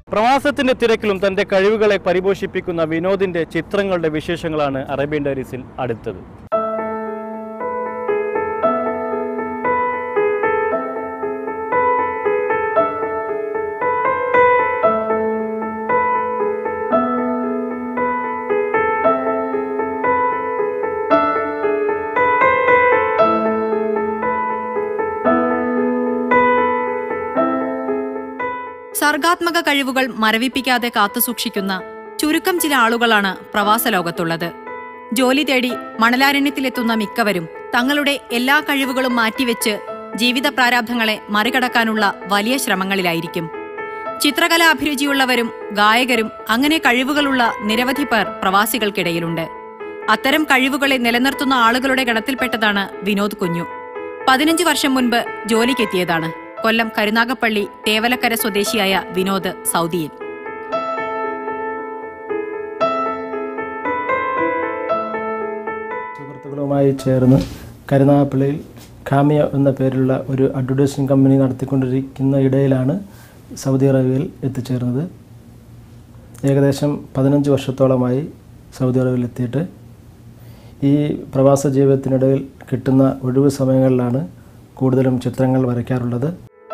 പ്രവാസത്തിന്റെ തിരക്കിലും തന്റെ കഴിവുകളെ പരിപോഷിപ്പിക്കുന്ന വിനോദിന്റെ ചിത്രങ്ങളുടെ വിശേഷങ്ങളാണ് അറേബ്യൻ ഡയറീസിൽ അടുത്തത് സർഗാത്മക കഴിവുകൾ മരവിപ്പിക്കാതെ കാത്തുസൂക്ഷിക്കുന്ന ചുരുക്കം ചില ആളുകളാണ് പ്രവാസ ലോകത്തുള്ളത് ജോലി തേടി മണലാരണ്യത്തിലെത്തുന്ന മിക്കവരും തങ്ങളുടെ എല്ലാ കഴിവുകളും മാറ്റിവെച്ച് ജീവിത പ്രാരാബ്ധങ്ങളെ മറികടക്കാനുള്ള വലിയ ശ്രമങ്ങളിലായിരിക്കും ചിത്രകലാഭിരുചിയുള്ളവരും ഗായകരും അങ്ങനെ കഴിവുകളുള്ള നിരവധി പേർ പ്രവാസികൾക്കിടയിലുണ്ട് അത്തരം കഴിവുകളെ നിലനിർത്തുന്ന ആളുകളുടെ ഗണത്തിൽപ്പെട്ടതാണ് വിനോദ് കുഞ്ഞു പതിനഞ്ച് വർഷം മുൻപ് ജോലിക്കെത്തിയതാണ് കൊല്ലം കരുനാഗപ്പള്ളി തേവലക്കര സ്വദേശിയായ വിനോദ് സൗദിയിൽ സുഹൃത്തുക്കളുമായി ചേർന്ന് കരുനാഗപ്പള്ളിയിൽ ഖാമിയ എന്ന പേരിലുള്ള ഒരു അഡ്വർടൈസിംഗ് കമ്പനി നടത്തിക്കൊണ്ടിരിക്കുന്ന ഇടയിലാണ് സൗദി അറേബ്യയിൽ എത്തിച്ചേർന്നത് ഏകദേശം പതിനഞ്ച് വർഷത്തോളമായി സൗദി അറേബ്യയിൽ എത്തിയിട്ട് ഈ പ്രവാസ ജീവിതത്തിനിടയിൽ കിട്ടുന്ന ഒഴിവ് സമയങ്ങളിലാണ് കൂടുതലും ചിത്രങ്ങൾ വരയ്ക്കാറുള്ളത്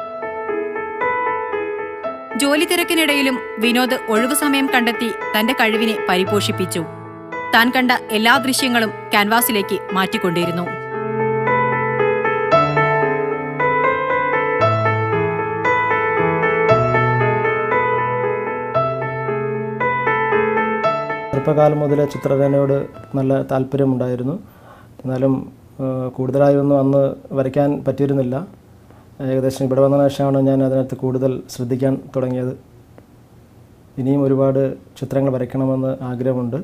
ജോലി തിരക്കിനിടയിലും വിനോദ് ഒഴിവു സമയം കണ്ടെത്തി തന്റെ കഴിവിനെ പരിപോഷിപ്പിച്ചു താൻ കണ്ട എല്ലാ ദൃശ്യങ്ങളും ക്യാൻവാസിലേക്ക് മാറ്റിക്കൊണ്ടിരുന്നു ചെറുപ്പകാലം മുതലേ ചിത്രരചനയോട് നല്ല താല്പര്യമുണ്ടായിരുന്നു എന്നാലും ആ, കൂടുതലായി ഒന്നും അന്ന് വരയ്ക്കാൻ പറ്റിയിരുന്നില്ല ഏകദേശം ഇവിടെ വന്നതിന് ശേഷമാണ് ഞാൻ അതിനകത്ത് കൂടുതൽ ശ്രദ്ധിക്കാൻ തുടങ്ങിയത് ഇനിയും ഒരുപാട് ചിത്രങ്ങൾ വരയ്ക്കണമെന്ന് ആഗ്രഹമുണ്ട്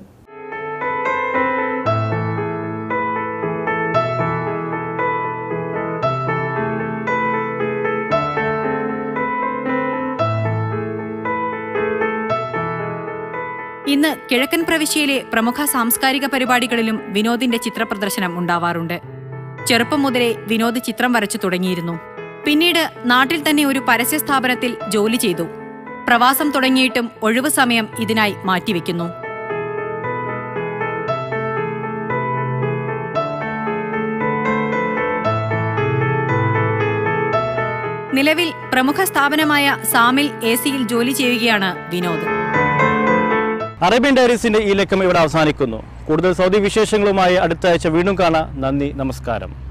ഇന്ന് കിഴക്കൻ പ്രവിശ്യയിലെ പ്രമുഖ സാംസ്കാരിക പരിപാടികളിലും വിനോദിന്റെ ചിത്രപ്രദർശനം ഉണ്ടാവാറുണ്ട് ചെറുപ്പം മുതലേ വിനോദ് ചിത്രം വരച്ചു തുടങ്ങിയിരുന്നു പിന്നീട് നാട്ടിൽ തന്നെ ഒരു പരസ്യ സ്ഥാപനത്തിൽ ജോലി ചെയ്തു പ്രവാസം തുടങ്ങിയിട്ടും ഒഴിവു സമയം ഇതിനായി മാറ്റിവെക്കുന്നു നിലവിൽ പ്രമുഖ സ്ഥാപനമായ സാമിൽ എ സിയിൽ ജോലി ചെയ്യുകയാണ് വിനോദ് അറേബ്യൻ ഡയറീസിന്റെ ഈ ലക്കം ഇവിടെ അവസാനിക്കുന്നു കൂടുതൽ സൗദി വിശേഷങ്ങളുമായി അടുത്ത ആഴ്ച വീണ്ടും കാണാം നന്ദി നമസ്കാരം